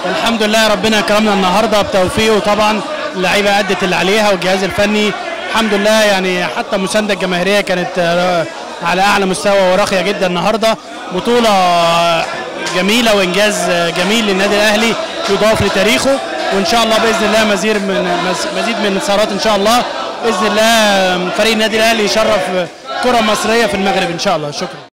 الحمد لله ربنا كرمنا النهارده بتوفيقه طبعا اللعيبه ادت اللي عليها والجهاز الفني الحمد لله يعني حتى المسانده الجماهيريه كانت آه، على اعلى مستوى وراقيه جدا النهارده بطوله جميله وانجاز جميل للنادي الاهلي يضاف لتاريخه وان شاء الله باذن الله مزيد من مزيد من الانتصارات ان شاء الله باذن الله فريق النادي الاهلي يشرف كره مصريه في المغرب ان شاء الله شكرا